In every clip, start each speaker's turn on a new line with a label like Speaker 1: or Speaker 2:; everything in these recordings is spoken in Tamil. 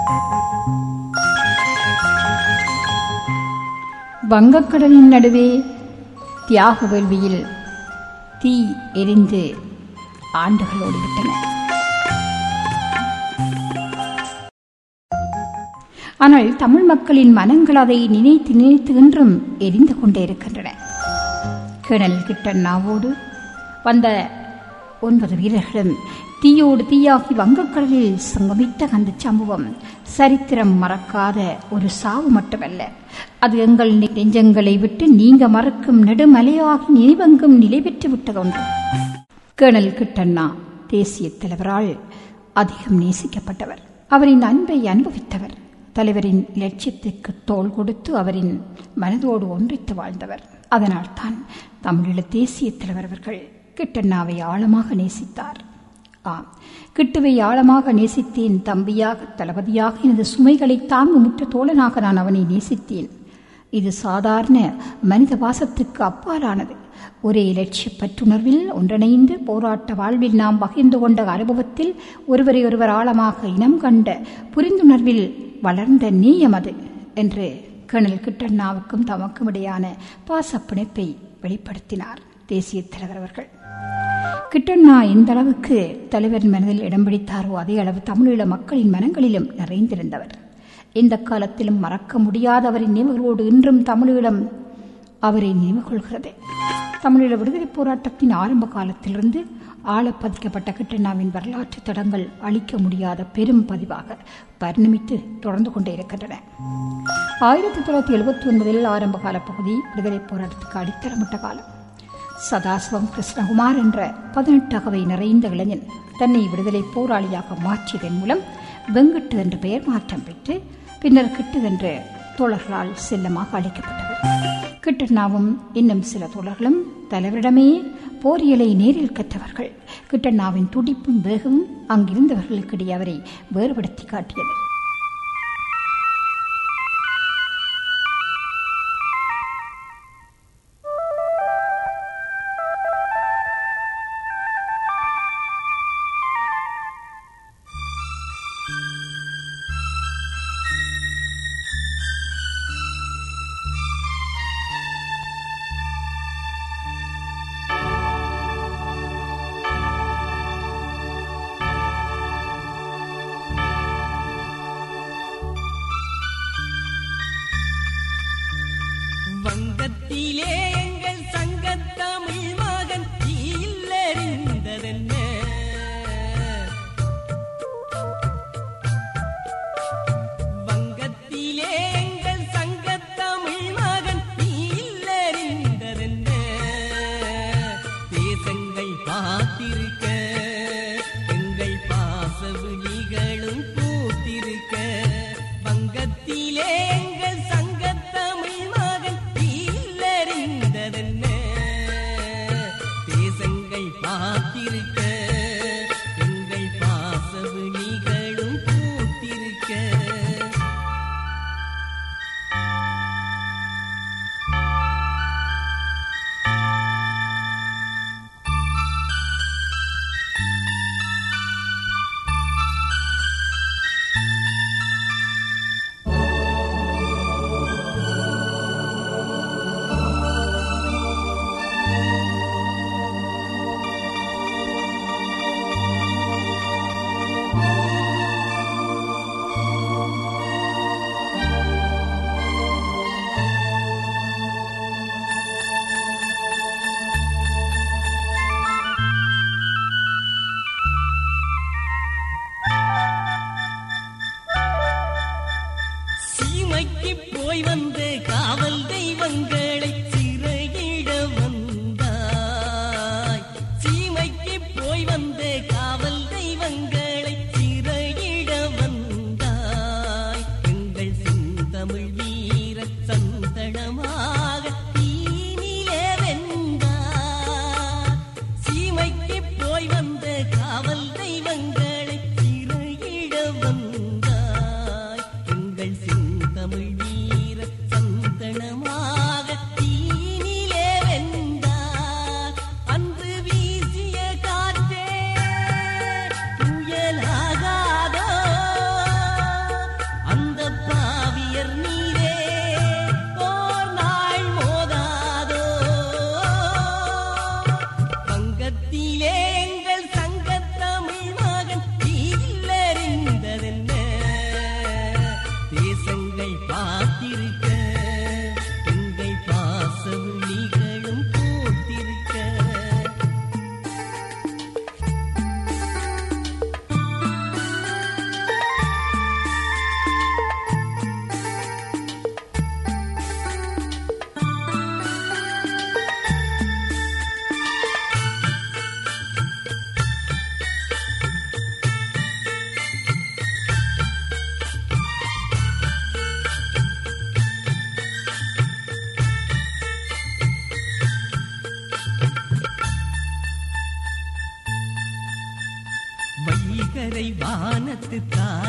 Speaker 1: வங்கக்கடலின் நடுவே தியாக வேள்வியில் தீ எரிந்து ஆண்டுகள் ஓடிவிட்டன ஆனால் தமிழ் மக்களின் மனங்கள் அதை நினைத்து நினைத்து இன்றும் எரிந்து கொண்டே இருக்கின்றன கிணல் கிட்டண்ணாவோடு வந்த ஒன்பது வீரர்களும் தீயோடு தீயாகி வங்கக்கடலில் சங்கமித்த அந்த சம்பவம் சரித்திரம் மறக்காத ஒரு சாவு மட்டுமல்ல அது எங்கள் நெஞ்சங்களை விட்டு நீங்க மறக்கும் நெடுமலையாகி நினைவெங்கும் நிலை பெற்று விட்டதொன்று கேணல் கிட்டண்ணா தேசிய தலைவரால் அதிகம் நேசிக்கப்பட்டவர் அவரின் அன்பை அனுபவித்தவர் தலைவரின் இலட்சியத்துக்கு தோள் கொடுத்து அவரின் மனதோடு ஒன்றித்து வாழ்ந்தவர் அதனால்தான் தமிழீழ தேசிய தலைவர் அவர்கள் கிட்டண்ணாவை ஆழமாக நேசித்தார் ஆம் கிட்டுவை ஆழமாக நேசித்தேன் தம்பியாக தளபதியாக எனது சுமைகளை தாங்கும் முற்ற தோழனாக நான் அவனை நேசித்தேன் இது சாதாரண மனித வாசத்துக்கு அப்பாலானது ஒரே இலட்சிய பற்றுணர்வில் ஒன்றிணைந்து போராட்ட வாழ்வில் நாம் பகிர்ந்து கொண்ட அனுபவத்தில் ஒருவரை ஒருவர் ஆழமாக இனம் கண்ட புரிந்துணர்வில் வளர்ந்த நேயம் அது என்று கர்னல் கிட்டண்ணாவுக்கும் தமக்கும் இடையான பாசப்பிணைப்பை வெளிப்படுத்தினார் தேசிய தலைவர் அவர்கள் கிட்டண்ணா எந்த அளவுக்கு தலைவர் மனதில் இடம் பிடித்தாரோ அதே அளவு தமிழீழ மக்களின் மனங்களிலும் நிறைந்திருந்தவர் எந்த காலத்திலும் மறக்க முடியாதவரின் நினைவுகளோடு இன்றும் தமிழீழம் அவரை நினைவு கொள்கிறது தமிழீழ விடுதலை போராட்டத்தின் ஆரம்ப காலத்திலிருந்து ஆழப்பதிக்கப்பட்ட கிட்டண்ணாவின் வரலாற்று தடங்கள் அழிக்க முடியாத பெரும் பதிவாக பரிணமித்து தொடர்ந்து கொண்டே இருக்கின்றன ஆயிரத்தி தொள்ளாயிரத்தி எழுபத்தி ஒன்பதில் ஆரம்ப கால பகுதி விடுதலை போராட்டத்துக்கு அடித்தளமிட்ட காலம் சதாசிவம் கிருஷ்ணகுமார் என்ற பதினெட்டகவை நிறைந்த இளைஞன் தன்னை விடுதலை போராளியாக மாற்றியதன் மூலம் வெங்கட்டு என்ற பெயர் மாற்றம் பெற்று பின்னர் கிட்டு என்ற தோழர்களால் செல்லமாக அழைக்கப்பட்டவர் கிட்டண்ணாவும் இன்னும் சில தோழர்களும் தலைவரிடமே போரியலை நேரில் கற்றவர்கள் கிட்டண்ணாவின் துடிப்பும் வேகமும் அங்கிருந்தவர்களுக்கிடையே அவரை வேறுபடுத்தி காட்டியது
Speaker 2: வங்கத்திலே எங்கள் சங்கத்தமிழ் மகன் இல்லறிந்ததென்ன வங்கத்திலே எங்கள் சங்கத்தமிழ் மகன் இல்லறிந்ததென்ன தேசங்கள் பார்த்திருக்க எங்கள் பாசவிழிகளும் பூத்திருக்க வங்கத்திலே எங்கள் சங்கத்தமிழ் மகன் இல்லறிந்ததென்ன தேசங்கள் பார்த்திருக்க எங்கள் பாசவிழிகளும் பூத்திருக்க சீமைக்கு போய் வந்து காவல் தெய்வங்களை சிறையிட வந்தாய் சீமைக்கு போய் வந்து காவல் தெய்வங்களை சிறையிட வந்தாய் எங்கள் செந்தமிழ் வீர சந்தனமாக தீனிலே வெந்தாய் சீமைக்கு போய் வந்த காவல் தெய்வங்களை சிறையிட வந்தாய் எங்கள் செந்தமிழ் வீர சந்தனமாக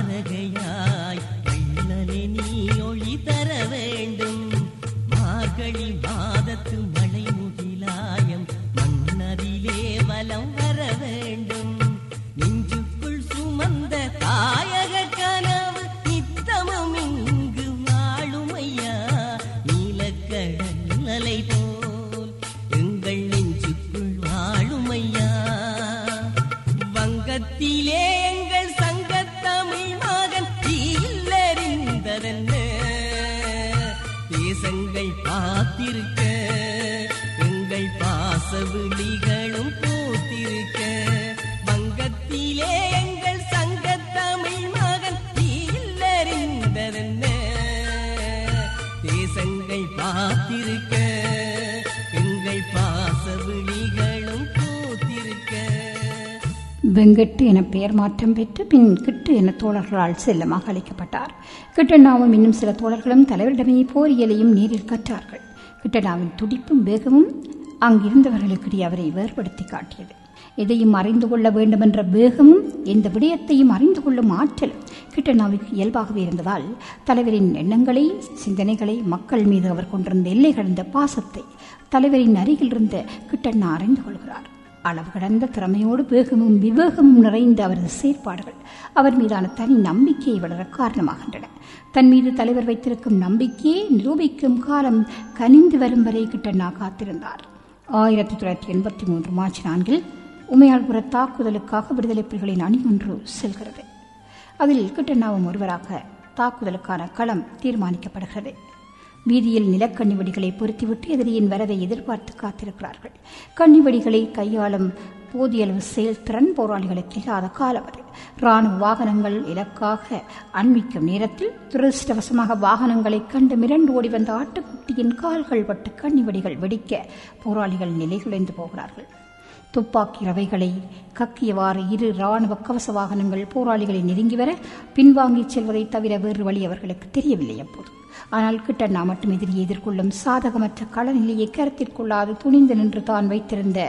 Speaker 2: தாரகையாய் வெள்ளலே நீ ஒளி தர வேண்டும் மார்கழி மாதத்து மழை முகிலாயம் மன்னதிலே வலம் வர வேண்டும் நெஞ்சுக்குள் சுமந்த தாயக கனவு நித்தமும் இங்கு வாழுமையா நீலக்கடல் அலை போல் எங்கள் நெஞ்சுக்குள் வாழுமையா வங்கத்திலே எங்கள் சங்கத்தமிழ் மகன் இல்லறிந்ததென்ன தேசங்கள் பார்த்திருக்க எங்கள் பாச விழிகளும் பூத்திருக்க வங்கத்திலே எங்கள் சங்கத்தமிழ் மகன் இல்லறிந்ததென்ன தேசங்கள் பார்த்திருக்க எங்கள் பாச விழிகளும் பூத்திருக்க
Speaker 1: வெங்கட்டு என பெயர் மாற்றம் பெற்று பின் கிட்டு என தோழர்களால் செல்லமாக அழைக்கப்பட்டார் கிட்டண்ணாவும் இன்னும் சில தோழர்களும் தலைவரிடமே போரியலையும் நேரில் கற்றார்கள் கிட்டண்ணாவின் துடிப்பும் வேகமும் அங்கிருந்தவர்களுக்கிடையே அவரை வேறுபடுத்தி காட்டியது எதையும் அறிந்து கொள்ள வேண்டுமென்ற வேகமும் எந்த விடயத்தையும் அறிந்து கொள்ளும் ஆற்றலும் கிட்டண்ணாவுக்கு இயல்பாகவே இருந்ததால் தலைவரின் எண்ணங்களை சிந்தனைகளை மக்கள் மீது அவர் கொண்டிருந்த எல்லை கடந்த பாசத்தை தலைவரின் அருகில் இருந்த கிட்டண்ணா அறிந்து கொள்கிறார் அளவு கடந்த திறமையோடு வேகமும் விவேகமும் நிறைந்த அவரது செயற்பாடுகள் அவர் மீதான தனி நம்பிக்கையை வளர காரணமாகின்றன தன் மீது தலைவர் வைத்திருக்கும் நம்பிக்கையை நிரூபிக்கும் காலம் கனிந்து வரும் வரை கிட்டண்ணா காத்திருந்தார் ஆயிரத்தி தொள்ளாயிரத்தி எண்பத்தி மூன்று மார்ச் நான்கில் உமையாள்புர தாக்குதலுக்காக விடுதலை புலிகளின் அணி ஒன்று செல்கிறது அதில் கிட்டண்ணாவும் ஒருவராக தாக்குதலுக்கான களம் தீர்மானிக்கப்படுகிறது வீதியில் நிலக்கண்ணி வெடிகளை பொருத்திவிட்டு எதிரியின் வரவை எதிர்பார்த்து காத்திருக்கிறார்கள் கண்ணி வெடிகளை கையாளும் போதிய அளவு செயல்திறன் போராளிகளுக்கு இல்லாத காலம் அது ராணுவ வாகனங்கள் இலக்காக அண்மிக்கும் நேரத்தில் துரதிருஷ்டவசமாக வாகனங்களைக் கண்டு மிரண்டு ஓடி வந்த ஆட்டுக்குட்டியின் கால்கள் பட்டு கண்ணி வெடிகள் வெடிக்க போராளிகள் நிலைகுலைந்து போகிறார்கள் துப்பாக்கி ரவைகளை கக்கியவாறு இரு ராணுவ கவச வாகனங்கள் போராளிகளை நெருங்கி வர பின்வாங்கிச் செல்வதை தவிர வேறு வழி அவர்களுக்கு தெரியவில்லை அப்போது ஆனால் கிட்டண்ணா மட்டும் எதிரியை எதிர்கொள்ளும் சாதகமற்ற களநிலையை கருத்தில் கொள்ளாது துணிந்து நின்று தான் வைத்திருந்த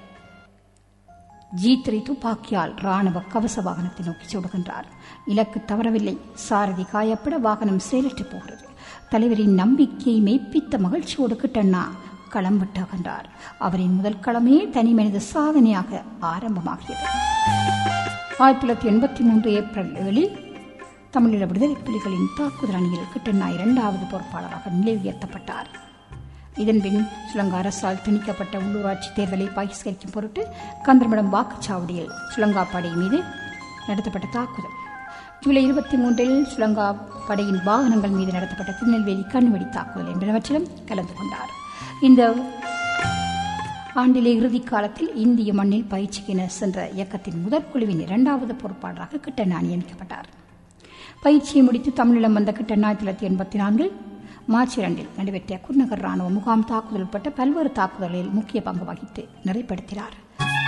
Speaker 1: ஜி த்ரீ துப்பாக்கியால் ராணுவ கவச வாகனத்தை நோக்கி சுடுகின்றார் இலக்கு தவறவில்லை சாரதி காயப்பட வாகனம் செயலற்று போகிறது தலைவரின் நம்பிக்கையை மெய்ப்பித்த மகிழ்ச்சியோடு கிட்டண்ணா களம் விட்டாகின்றார் அவரின் முதல் களமே தனி மனித சாதனையாக ஆரம்பமாகியது ஆயிரத்தி தொள்ளாயிரத்தி எண்பத்தி மூன்று ஏப்ரல் ஏழில் தமிழீழ விடுதலை புலிகளின் தாக்குதல் அணியில் கிட்டண்ணா இரண்டாவது பொறுப்பாளராக நிலை உயர்த்தப்பட்டார் இதன்பின் ஸ்ரீலங்கா அரசால் திணிக்கப்பட்ட உள்ளூராட்சி தேர்தலை பகிஷ்கரிக்கும் பொருட்டு கந்தரமடம் வாக்குச்சாவடியில் ஸ்ரீலங்கா படை மீது நடத்தப்பட்ட தாக்குதல் ஜூலை இருபத்தி மூன்றில் ஸ்ரீலங்கா படையின் வாகனங்கள் மீது நடத்தப்பட்ட திருநெல்வேலி கண்வெடி தாக்குதல் என்பனவற்றிலும் கலந்து கொண்டார் இந்த ஆண்டிலே இறுதி காலத்தில் இந்திய மண்ணில் பயிற்சிக்கென சென்ற இயக்கத்தின் முதற் குழுவின் இரண்டாவது பொறுப்பாளராக கிட்டண்ணா நியமிக்கப்பட்டார் பயிற்சியை முடித்து தமிழீழம் வந்த கிட்டண்ணா ஆயிரத்தி தொள்ளாயிரத்தி எண்பத்தி நான்கில் மார்ச் இரண்டில் நடைபெற்ற குருநகர் ராணுவ முகாம் தாக்குதல் உட்பட்ட பல்வேறு தாக்குதல்களில் முக்கிய பங்கு வகித்து நிறைப்படுத்தினார்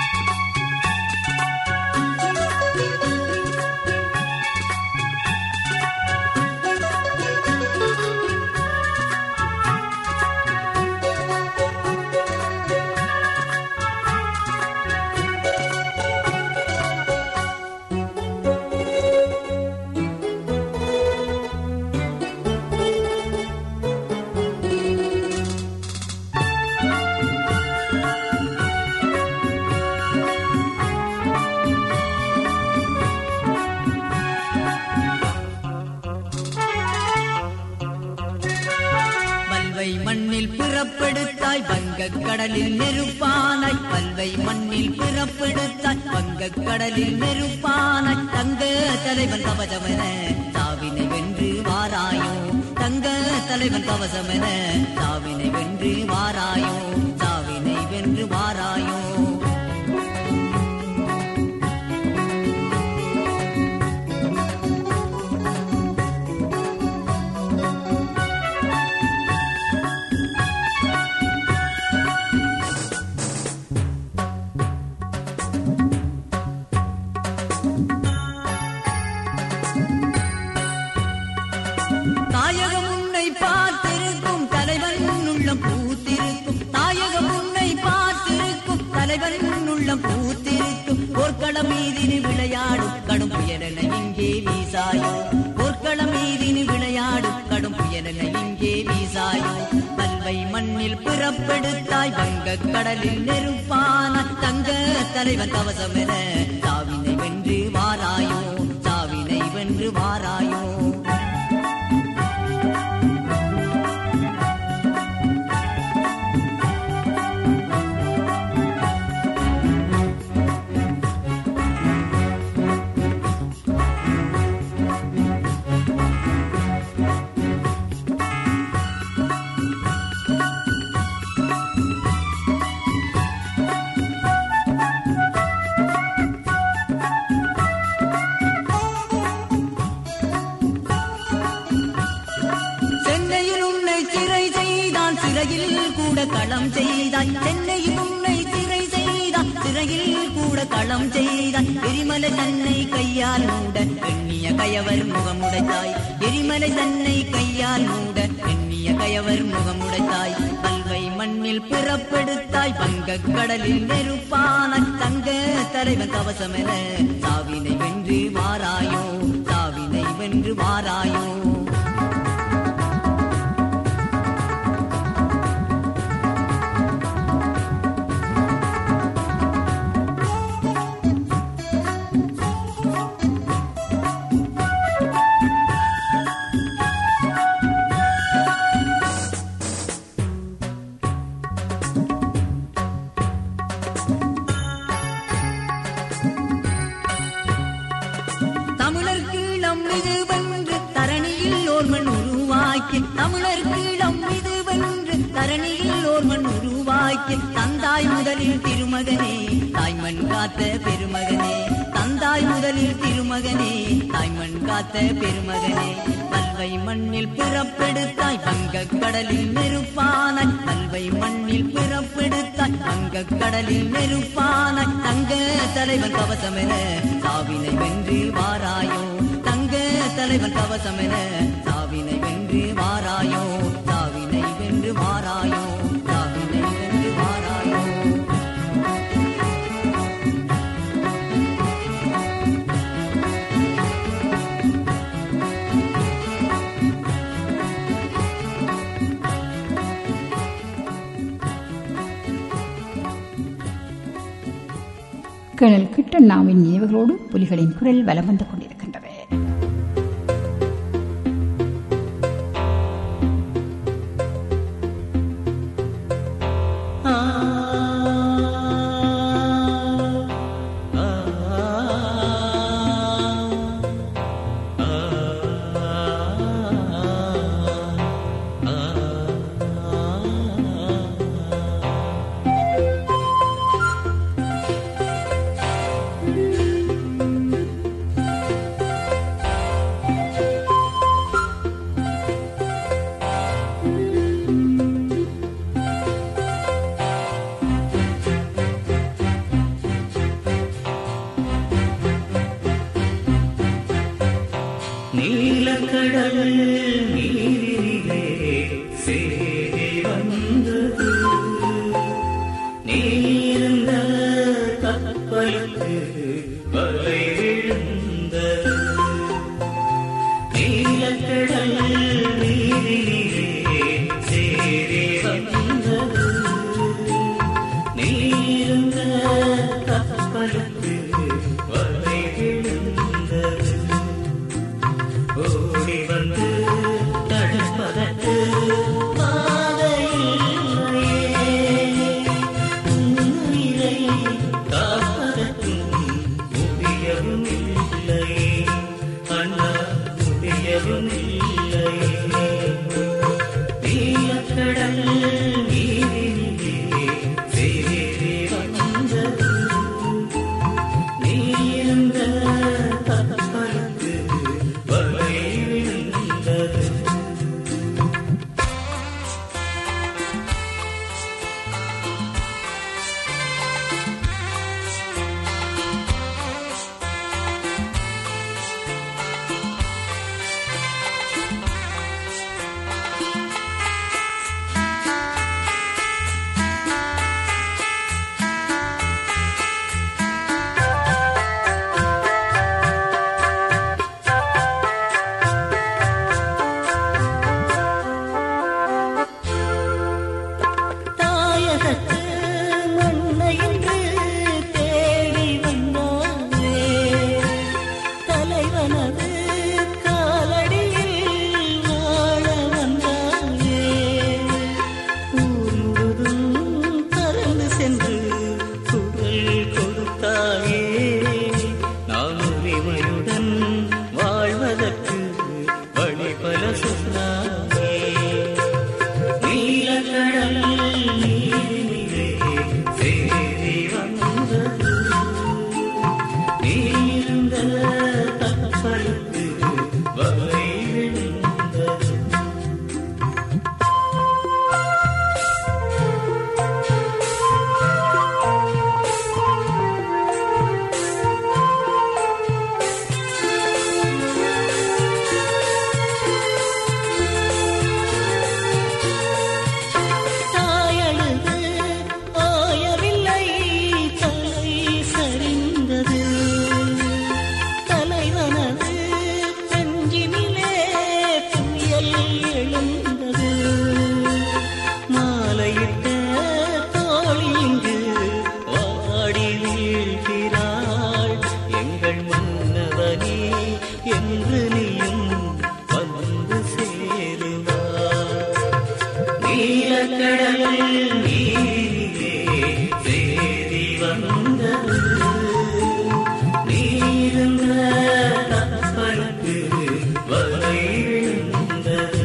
Speaker 2: வல்வை மண்ணில் பிறப்பெடுத்தாய் வங்கக் கடலில் நெருப்பானாய் வல்வை மண்ணில் பிறப்பெடுத்தாய் வங்கக் கடலில் நெருப்பானாய் தங்க தலைவன் கவசமென தாவினை வென்று வாராயோ தங்க தலைவன் கவசமென தாவினை வென்று வாராயோ தாவினை வென்று வாராயோ தாயகம் உன்னை பார்த்திருக்கும் தலைவன் உள்ளம் பூத்திருக்கும் தாயகம் உன்னை பார்த்திருக்கும் தலைவன் உள்ளம் பூத்திருக்கும் போர்க்களம் மீதினி விளையாடும் கடும் புயலென இங்கே வீசாயோ போர்க்களம் மீதினு விளையாடும் கடும் புயலென இங்கே வீசாயோ பல்வை மண்ணில் பிறப்பெடுத்தாய் வங்கக் கடலில் நெருப்பான தங்க தலைவன் கவசமென சாவினை வென்று வாராயோ சாவினை வென்று வாராயோ சென்னையில் உன்னை சிறை செய்தான் சிறையில் கூட களம் செய்தாய் சென்னையில் உன்னை சிறை செய்தான் சிறையில் கூட களம் செய்தாய் எரிமலை தன்னை கையால் மூட எண்ணிய கயவர் முகமுடைத்தாய் எரிமலை தன்னை கையால் மூட எண்ணிய கயவர் முகமுடைத்தாய் பல்வை மண்ணில் பிறப்பெடுத்தாய் பங்கக் கடலில் நெருப்பான தங்க தலைவன் கவசமென சாவினை வென்று வாராயோ சாவினை வென்று வாராயோ தமிழர் கீழம் இது வென்று தரணியில் ஓர்மன் உருவாக்கி தமிழர் கீழம் இது வென்று தரணியில் ஓர்மன் உருவாக்கி தந்தாய் முதலில் திருமகனே தாய்மண் காத்த பெருமகனே தந்தாய் முதலில் திருமகனே தாய்மண் காத்த பெருமகனே பல்வை மண்ணில் பிறப்பெடுத்தாய் வங்கக் கடலில் நெருப்பானாய் பல்வை மண்ணில் பிறப்பெடுத்தாய் வங்கக் கடலில் நெருப்பானாய் தங்க தலைவன் கவசமென சாவினை வென்று வாராயோ தங்க தலைவன் கவசமென சாவினை வென்று வாராயோ சாவினை வென்று வாராயோ சாவினை வென்று வாராயோ
Speaker 1: கேணல் கிட்டண்ணாவின் நினைவுகளோடு புலிகளின் குரல் வலம் வந்து கொண்டிருக்கின்றது
Speaker 3: நீலக்கடல் நீரிலே சேரி வந்தது நீருந்த கப்பலுக்கு வலை விழுந்தது நீலக்கடல் நீரிலே சேரி வந்தது நீருந்த கப்பலுக்கு வலை விழுந்தது ஓடி வந்து தடுப்பதற்கு பாதையில்லையே. உன்னுயிரை காப்பதற்கும் முடியவும் இல்லையே. அண்ணா, முடியவும் இல்லையே. நீலக்கடல் நீரிலே சேரி வந்தது நீருந்த கப்பலுக்கு வலை விழுந்தது வலை விழுந்தது
Speaker 4: தாயழுது ஆயவில்லை தலை சரிந்தது தலைவனது நெஞ்சினிலே புயல் எழுந்தது
Speaker 3: மாலையிட்ட தோழி இங்கு வாடி வீழ்கிறாள் எங்கள் மன்னவனே என்று நீயும் வந்து சேருவார் நீலக்கடல் நீரே சேரி வந்தது நீருந்த கப்பலுக்கு வலை விழுந்தது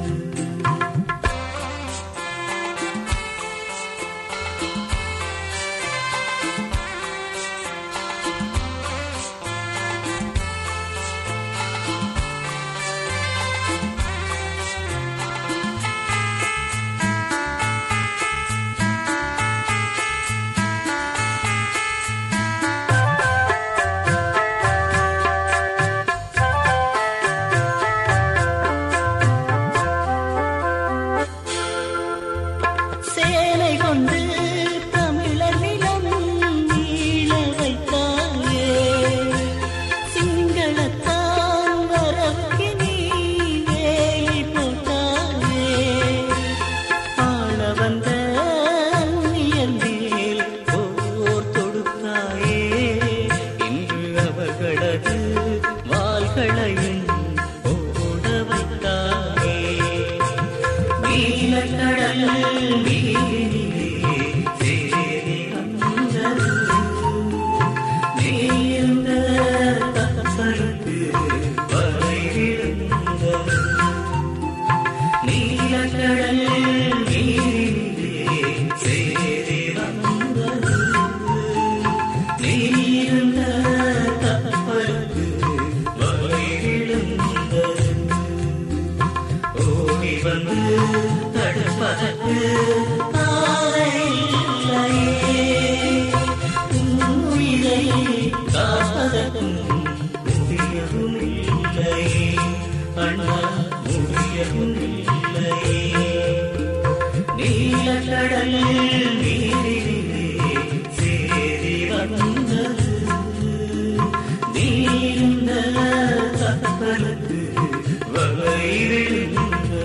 Speaker 4: சேலை கொண்டு தமிழர் நிலம் நீள வைத்தாயே சிங்களத்தான் வரவுக்கு நீ வேலி போட்டாயே
Speaker 3: ஆள வந்த அந்நியன் மேல் போர் தொடுத்தாயே இன்று அவர்களது வாள்களையும் ஓட வைத்தாயே நீலக்கடல் நீரிலே சேரி வந்தது நீர்ந்த கப்பலுக்கு வலை விழுந்தது நீலக்கடல் நீரிலே சேரி வந்தது நீர்ந்த கப்பலுக்கு வலை விழுந்தது ஓடி வந்து தடுப்பதற்கு ஆளை இல்லையே உயிரை காப்பதற்கும் முடியவும் இல்லையே அண்ணா முடியவும் இல்லையே நீலக்கடல் நீரிலே சேரி வந்தது நீர்ந்த கப்பலுக்கு வலை விழுந்தது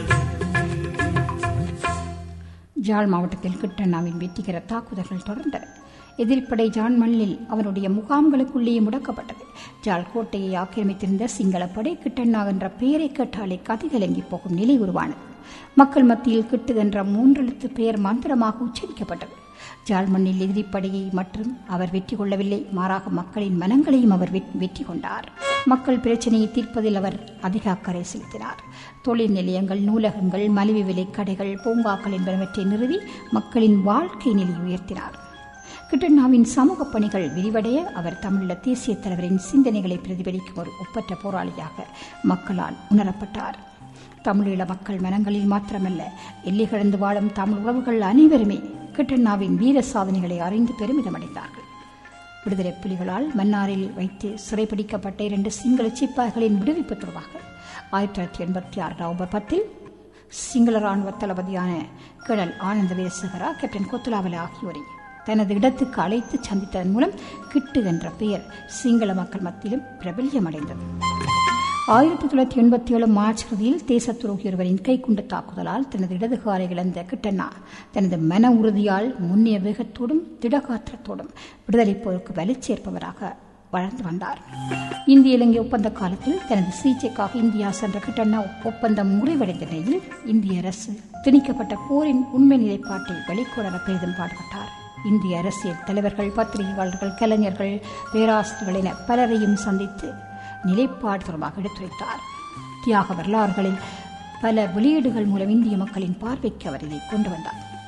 Speaker 1: ஜாழ் மாவட்டத்தில் கிட்டண்ணாவின் வெற்றிகர தாக்குதல்கள் தொடர்ந்தன எதிரிப்படை ஜான் மண்ணில் அவனுடைய முகாம்களுக்குள்ளேயே முடக்கப்பட்டது ஜாழ் கோட்டையை ஆக்கிரமித்திருந்த சிங்களப்படை கிட்டண்ணா என்ற பெயரை கேட்டாலே கதிகலங்கி போகும் நிலை உருவானது மக்கள் மத்தியில் கிட்டு என்ற மூன்றெழுத்து பெயர் மந்திரமாக உச்சரிக்கப்பட்டது ஜாழ் மண்ணில் எதிரிப்படையை மற்றும் அவர் வெற்றி கொள்ளவில்லை மாறாக மக்களின் மனங்களையும் அவர் வெ- வெற்றி கொண்டார் மக்கள் பிரச்சனையை தீர்ப்பதில் அவர் அதிக அக்கறை செலுத்தினார் தொழில் நிலையங்கள் நூலகங்கள் மலிவு விலை கடைகள் பூங்காக்கள் என்பனவற்றை நிறுவி மக்களின் வாழ்க்கை நிலை உயர்த்தினார் கிட்டண்ணாவின் சமூக பணிகள் விரிவடைய அவர் தமிழீழ தேசிய தலைவரின் சிந்தனைகளை பிரதிபலிக்கும் ஒரு ஒப்பற்ற போராளியாக மக்களால் உணரப்பட்டார் தமிழீழ மக்கள் மனங்களில் மாத்திரமல்ல எல்லை கடந்து வாழும் தமிழ் உறவுகள் அனைவருமே கிட்டண்ணாவின் வீர சாதனைகளை அறிந்து பெருமிதமடைந்தார்கள் விடுதலை புலிகளால் மன்னாரில் வைத்து சிறைப்பிடிக்கப்பட்ட இரண்டு சிங்கள சிப்பாய்களின் விடுவிப்பு தொடர்பாக ஆயிரத்தி தொள்ளாயிரத்தி எண்பத்தி ஆறு நவம்பர் பத்தில் சிங்கள ராணுவ தளபதியான கேணல் ஆனந்த வீரசேகரா கேப்டன் கொத்துலாவல ஆகியோரை தனது இடத்துக்கு அழைத்து சந்தித்ததன் மூலம் கிட்டு என்ற பெயர் சிங்கள மக்கள் மத்தியிலும் பிரபல்யமடைந்தது ஆயிரத்தி தொள்ளாயிரத்தி எண்பத்தி ஏழு மார்ச் இறுதியில் தேச துரோகி ஒருவரின் கைக்குண்டு தாக்குதலால் தனது இடது காலை இழந்த கிட்டண்ணா தனது மன உறுதியால் முன்னிய வேகத்தோடும் திடகாத்திரத்தோடும் விடுதலைப் போருக்கு வலு சேர்ப்பவராக வளர்ந்து வந்தார் இந்திய இலங்கை ஒப்பந்த காலத்தில் தனது சிகிச்சைக்காக இந்தியா சென்ற கிட்டண்ணா ஒப்பந்தம் முறிவடைந்த நிலையில் இந்திய அரசு திணிக்கப்பட்ட போரின் உண்மை நிலைப்பாட்டை வெளிக்கொணர பெரிதும் பாடுபட்டார் இந்திய அரசியல் தலைவர்கள் பத்திரிகையாளர்கள் கலைஞர்கள் பேராசிரியர்கள் என பலரையும் சந்தித்து நிலைப்பாடு தொடர்பாக எடுத்துரைத்தார் தியாக வரலாறுகளில் பல வெளியீடுகள் மூலம் இந்திய மக்களின் பார்வைக்கு அவர் இதை கொண்டு வந்தார்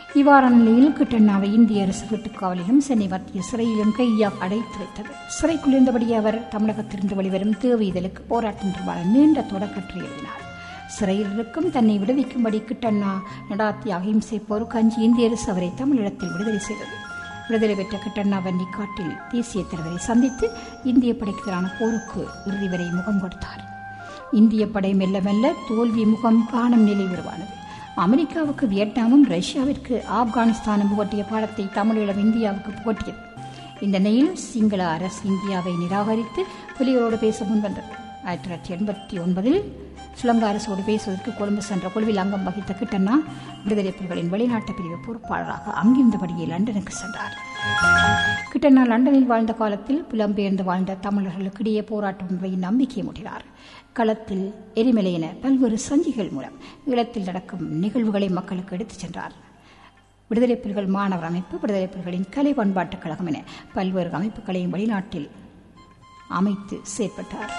Speaker 1: இவ்வாறான நிலையில் கிட்டண்ணாவை இந்திய அரசு வீட்டுக்காவலிலும் சென்னை மத்திய சிறையிலும் கையாக அடைத்து வைத்தது சிறைக்குள் இருந்தபடி அவர் தமிழகத்திலிருந்து வெளிவரும் தேவை இதழுக்கு போராட்டம் தொடர்பான நீண்ட தொடக்கற்றை எழுதினார் சிறையில் இருக்கும் தன்னை விடுவிக்கும்படி கிட்டண்ணா நடாத்திய அகிம்சை போருக்கு அஞ்சு இந்திய அரசு அவரை தமிழீழத்தில் விடுதலை செய்தது விடுதலை பெற்ற கிட்டண்ணா வன்னி காட்டில் தேசிய தலைவரை சந்தித்து இந்திய படைக்கு எதிரான போருக்கு இறுதி வரை முகம் கொடுத்தார் இந்திய படை மெல்ல மெல்ல தோல்வி முகம் காணும் நிலை உருவானது அமெரிக்காவுக்கு வியட்நாமும் ரஷ்யாவிற்கு ஆப்கானிஸ்தானும் புகட்டிய பாடத்தை தமிழீழம் இந்தியாவுக்கு புகட்டியது இந்த நிலையில் சிங்கள அரசு இந்தியாவை நிராகரித்து புலிகளோடு பேச முன்வந்தது ஆயிரத்தி தொள்ளாயிரத்தி எண்பத்தி ஒன்பதில் சுலங்கா அரசோடு பேசுவதற்கு கொழும்பு சென்ற குழுவில் அங்கம் வகித்த கிட்டண்ணா விடுதலை புலிகளின் வெளிநாட்டு பிரிவு பொறுப்பாளராக அங்கிருந்தபடியே லண்டனுக்கு சென்றார் கிட்டண்ணா லண்டனில் வாழ்ந்த காலத்தில் புலம்பெயர்ந்து வாழ்ந்த தமிழர்களுக்கிடையே போராட்டம் ஒன்றை நம்பிக்கை மூட்டினார் களத்தில் எரிமலை என பல்வேறு சஞ்சிகள் மூலம் ஈழத்தில் நடக்கும் நிகழ்வுகளை மக்களுக்கு எடுத்துச் சென்றார் விடுதலை புலிகள் மாணவர் அமைப்பு விடுதலை புலிகளின் கலை பண்பாட்டுக் கழகம் என பல்வேறு அமைப்புகளையும் வெளிநாட்டில் அமைத்து செயற்பட்டார்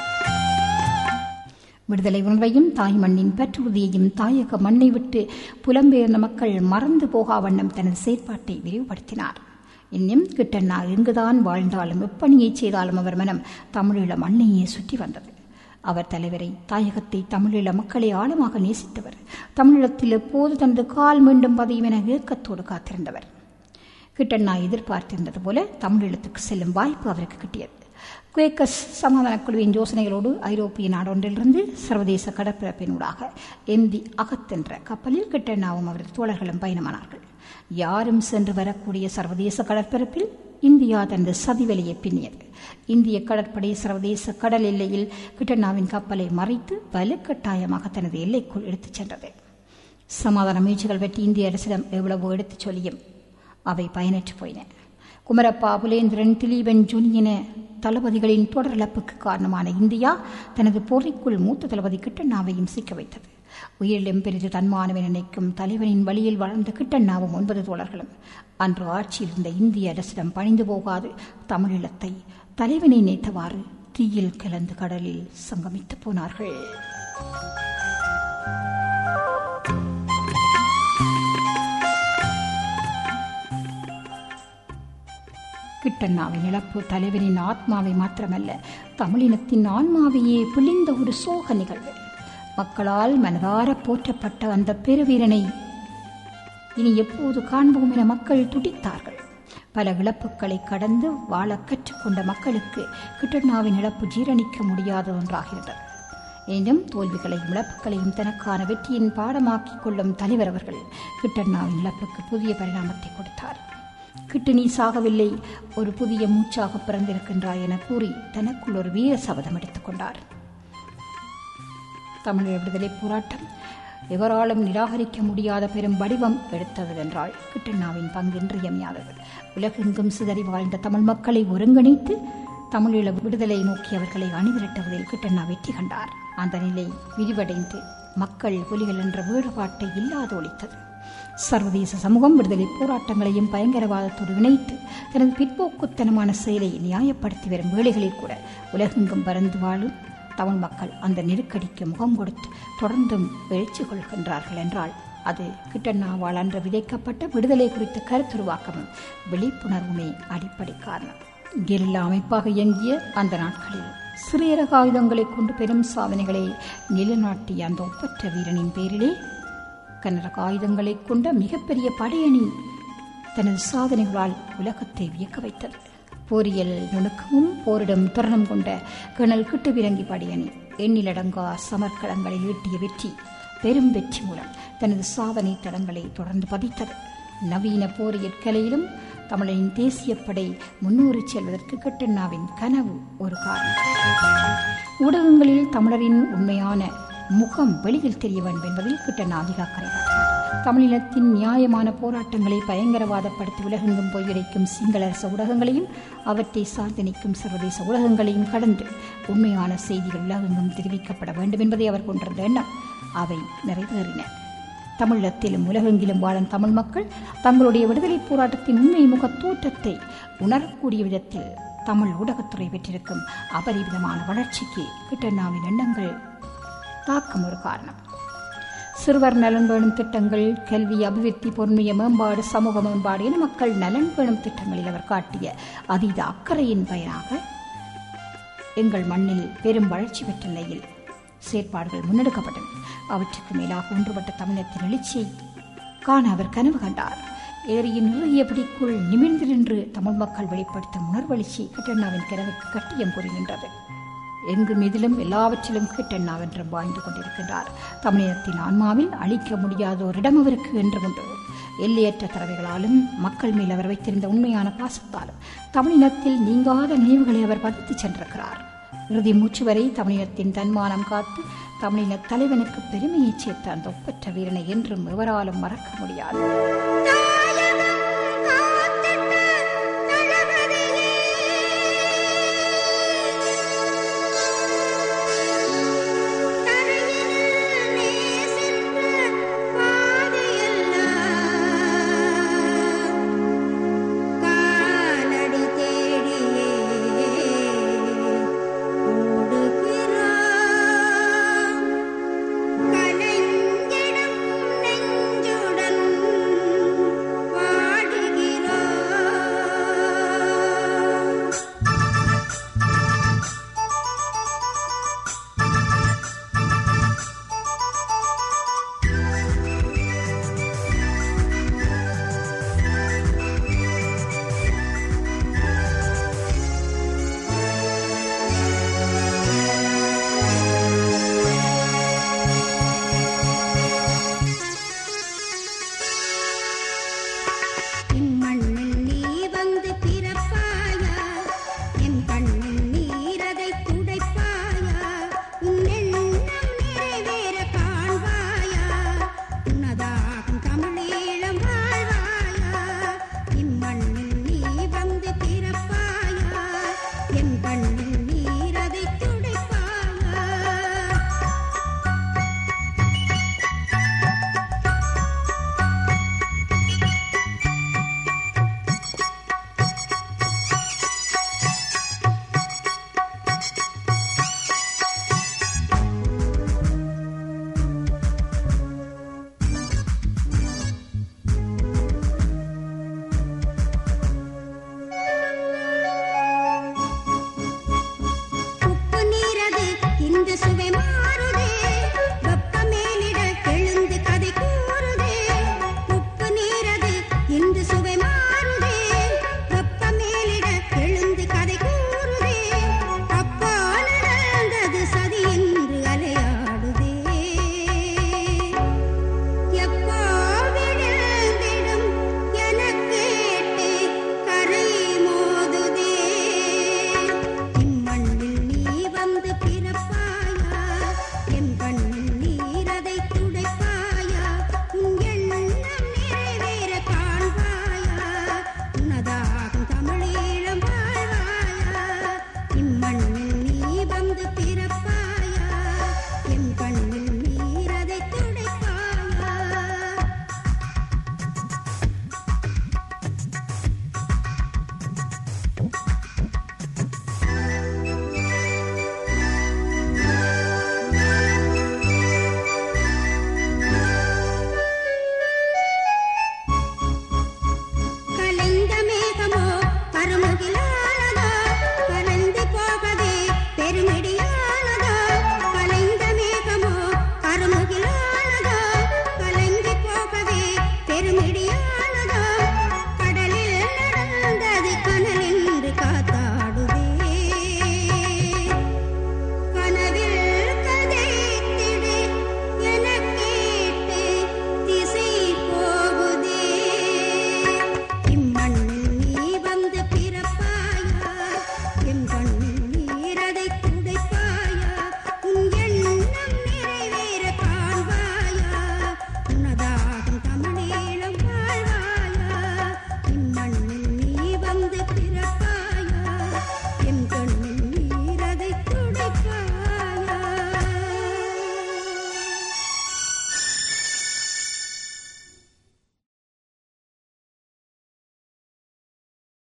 Speaker 1: விடுதலை உணர்வையும் தாய் மண்ணின் பற்றுறுதியையும் தாயக மண்ணை விட்டு புலம்பெயர்ந்த மக்கள் மறந்து போகா வண்ணம் தனது செயற்பாட்டை விரிவுபடுத்தினார் இன்னும் கிட்டண்ணா எங்குதான் வாழ்ந்தாலும் எப்பணியைச் செய்தாலும் அவர் மனம் தமிழீழ மண்ணையே சுற்றி வந்தது அவர் தலைவரை தாயகத்தை தமிழீழ மக்களை ஆழமாக நேசித்தவர் தமிழீழத்தில் எப்போது தனது கால் மீண்டும் பதியும் என ஏக்கத்தோடு காத்திருந்தவர் கிட்டண்ணா எதிர்பார்த்திருந்தது போல தமிழீழத்துக்கு செல்லும் வாய்ப்பு அவருக்கு கிட்டியது குவேக்கஸ் சமாதான குழுவின் யோசனைகளோடு ஐரோப்பிய நாடொன்றிலிருந்து சர்வதேச கடற்பரப்பினூடாக எம்தி அகத் என்ற கப்பலில் கிட்டண்ணாவும் அவரது தோழர்களும் பயணமானார்கள் யாரும் சென்று வரக்கூடிய சர்வதேச கடற்பரப்பில் இந்தியா தனது சதிவெளியை பின்னியது இந்திய கடற்படை சர்வதேச கடல் எல்லையில் கிட்டண்ணாவின் கப்பலை மறைத்து வலுக்கட்டாயமாக தனது எல்லைக்குள் எடுத்துச் சென்றது சமாதான முயற்சிகள் பற்றி இந்திய அரசிடம் எவ்வளவோ எடுத்துச் சொல்லியும் அவை பயனற்று போயின குமரப்பா புலேந்திரன் திலீபன் ஜுனியன தளபதிகளின் தொடர் இழப்புக்கு காரணமான இந்தியா தனது போரைக்குள் மூத்த தளபதி கிட்டண்ணாவையும் சிக்க வைத்தது உயிரிலும் பெரிது தன்மானவை நினைக்கும் தலைவனின் வழியில் வளர்ந்த கிட்டண்ணாவும் ஒன்பது தோழர்களும் அன்று ஆட்சியில் இருந்த இந்திய அரசிடம் பணிந்து போகாது தமிழீழத்தை தலைவனை நினைத்தவாறு தீயில் கலந்து கடலில் சங்கமித்து போனார்கள் கிட்டண்ணாவின் இழப்பு தலைவனின் ஆத்மாவை மாத்திரமல்ல தமிழினத்தின் ஆன்மாவையே புலிந்த ஒரு சோக நிகழ்வு மக்களால் மனதார போற்றப்பட்ட அந்த பெருவீரனை இனி எப்போது காண்போம் என மக்கள் துடித்தார்கள் பல இழப்புகளை கடந்து வாழ கற்றுக்கொண்ட மக்களுக்கு கிட்டண்ணாவின் இழப்பு ஜீரணிக்க முடியாத ஒன்றாகிறது எனினும் தோல்விகளையும் இழப்புகளையும் தனக்கான வெற்றியின் பாடமாக்கிக் கொள்ளும் தலைவர் அவர்கள் கிட்டண்ணாவின் இழப்புக்கு புதிய பரிணாமத்தை கொடுத்தார் கிட்டு நீ சாகவில்லை ஒரு புதிய மூச்சாக பிறந்திருக்கின்றாய் என கூறி தனக்குள் ஒரு வீர சபதம் எடுத்துக் கொண்டார் தமிழக விடுதலை போராட்டம் எவராலும் நிராகரிக்க முடியாத பெரும் வடிவம் எடுத்தது என்றால் கிட்டண்ணாவின் பங்கு இன்றியமையாதது உலகெங்கும் சிதறி வாழ்ந்த தமிழ் மக்களை ஒருங்கிணைத்து தமிழீழ விடுதலை நோக்கி அவர்களை அணிதிரட்டுவதில் கிட்டண்ணா வெற்றி கண்டார் அந்த நிலை விரிவடைந்து மக்கள் புலிகள் என்ற வேறுபாட்டை இல்லாது ஒழித்தது சர்வதேச சமூகம் விடுதலை போராட்டங்களையும் பயங்கரவாதத்தோடு இணைத்து தனது பிற்போக்குத்தனமான செயலை நியாயப்படுத்தி வரும் வேளைகளில் கூட உலகெங்கும் பறந்து வாழும் தமிழ் மக்கள் அந்த நெருக்கடிக்கு முகம் கொடுத்து தொடர்ந்தும் எழுச்சி கொள்கின்றார்கள் என்றால் அது கிட்டண்ணாவால் அன்று விதைக்கப்பட்ட விடுதலை குறித்த கருத்துருவாக்கமும் விழிப்புணர்வுமே அடிப்படை காரணம் கெரில்லா அமைப்பாக இயங்கிய அந்த நாட்களில் சிறியரக ஆயுதங்களை கொண்டு பெரும் சாதனைகளை நிலைநாட்டிய அந்த ஒப்பற்ற வீரனின் பேரிலே கனரக ஆயுதங்களை கொண்ட மிகப்பெரிய படையணி தனது சாதனைகளால் உலகத்தை வியக்க வைத்தது போரியல் நுணுக்கமும் போரிடும் திறனும் கொண்ட கணல் கிட்டு விரங்கி படையணி எண்ணிலடங்கா சமர்க்களங்களை ஈட்டிய வெற்றி பெரும் வெற்றி மூலம் தனது சாதனை தடங்களை தொடர்ந்து பதித்தது நவீன போரியற் கலையிலும் தமிழனின் தேசிய படை முன்னூறி செல்வதற்கு கட்டண்ணாவின் கனவு ஒரு காரணம் ஊடகங்களில் தமிழரின் உண்மையான முகம் வெளியில் தெரிய வேண்டும் என்பதில் கிட்டண்ணா அதிக அக்கறை காட்டினார் தமிழினத்தின் நியாயமான போராட்டங்களை பயங்கரவாதப்படுத்தி உலகெங்கும் பொய்யுரைக்கும் சிங்கள அரச ஊடகங்களையும் அவற்றை சார்ந்து நிற்கும் சர்வதேச ஊடகங்களையும் கடந்து உண்மையான செய்திகள் உலகெங்கும் தெரிவிக்கப்பட வேண்டும் என்பதை அவர் கொண்டிருந்த எண்ணம் அவை நிறைவேறின தமிழகத்திலும் உலகெங்கிலும் வாழும் தமிழ் மக்கள் தங்களுடைய விடுதலை போராட்டத்தின் உண்மை முக தோற்றத்தை உணரக்கூடிய விதத்தில் தமிழ் ஊடகத்துறை பெற்றிருக்கும் அபரிவிதமான வளர்ச்சிக்கு கிட்டண்ணாவின் எண்ணங்கள் தாக்கம் ஒரு காரணம் சிறுவர் நலன் வேணும் திட்டங்கள் கல்வி அபிவிருத்தி பொறுமைய மேம்பாடு சமூக மேம்பாடு என மக்கள் நலன் வேணும் திட்டங்களில் அவர் காட்டிய அதீத அக்கறையின் பயனாக எங்கள் மண்ணில் பெரும் வளர்ச்சி பெற்ற நிலையில் செயற்பாடுகள் முன்னெடுக்கப்பட்டன அவற்றுக்கு மேலாக ஒன்றுபட்ட தமிழத்தின் எழுச்சியை காண அவர் கனவு கண்டார் ஏரியின் இறுகிய பிடிக்குள் நிமிர்ந்து நின்று தமிழ் மக்கள் வெளிப்படுத்தும் உணர்வெழுச்சி கட்டண்ணாவின் கனவுக்கு கட்டியம் கூறி நின்றது எங்கும் இதிலும் எல்லாவற்றிலும் கிட்டண்ணாவென்றும் வாழ்ந்து கொண்டிருக்கின்றார் தமிழினத்தின் ஆன்மாவில் அழிக்க முடியாத ஒரு இடம் அவருக்கு என்று உண்டு எல்லையற்ற தரவைகளாலும் மக்கள் மேல் அவர் வைத்திருந்த உண்மையான பாசத்தாலும் தமிழினத்தில் நீங்காத நினைவுகளை அவர் பதித்து சென்றிருக்கிறார் இறுதி மூச்சு வரை தமிழினத்தின் தன்மானம் காத்து தமிழின தலைவனுக்கு பெருமையைச் சேர்த்த அந்த ஒப்பற்ற வீரனை என்றும் எவராலும் மறக்க முடியாது
Speaker 5: காலடி தேடியே ஓடுகிறான் கலைஞிடம் நெஞ்சுடன் பாடுகிறான் இம்மண்ணில் நீ வந்து பிறப்பாயா என் கண்ணில் நீரதை துடைப்பாயா உன் எண்ணம் நிறைவேற காண்பாயா உனதாகும் தமிழீழம் வாழ்வாயா இம்மண்ணில் நீ வந்து பிறப்பாயா என் கண்ணில் நீரதை துடைப்பாயா உப்பு நீரது இந்த சுவை மாறுதே வெப்பமேலிட எழுந்து கதை கூறுதே உப்பு நீரது இந்த சுவை மாறுதே வெப்பமேலிட எழுந்து கதை கூறுதே அப்பா நடந்தது சதி என்று அலையாடுதே எப்போ விழுந்திடும் எனக் கேட்டு கரை மோதுதே இம்மண்ணில் நீ வந்து பிறப்பாயா என் கண்ணில் நீரதை துடைப்பாயா உன் எண்ணம் நிறைவேற காண்பாயா உனதாகும் தமிழீழம் வாழ்வாயா இம்மண்ணில் நீ வந்து பிறப்பாயா என் கண்ணில்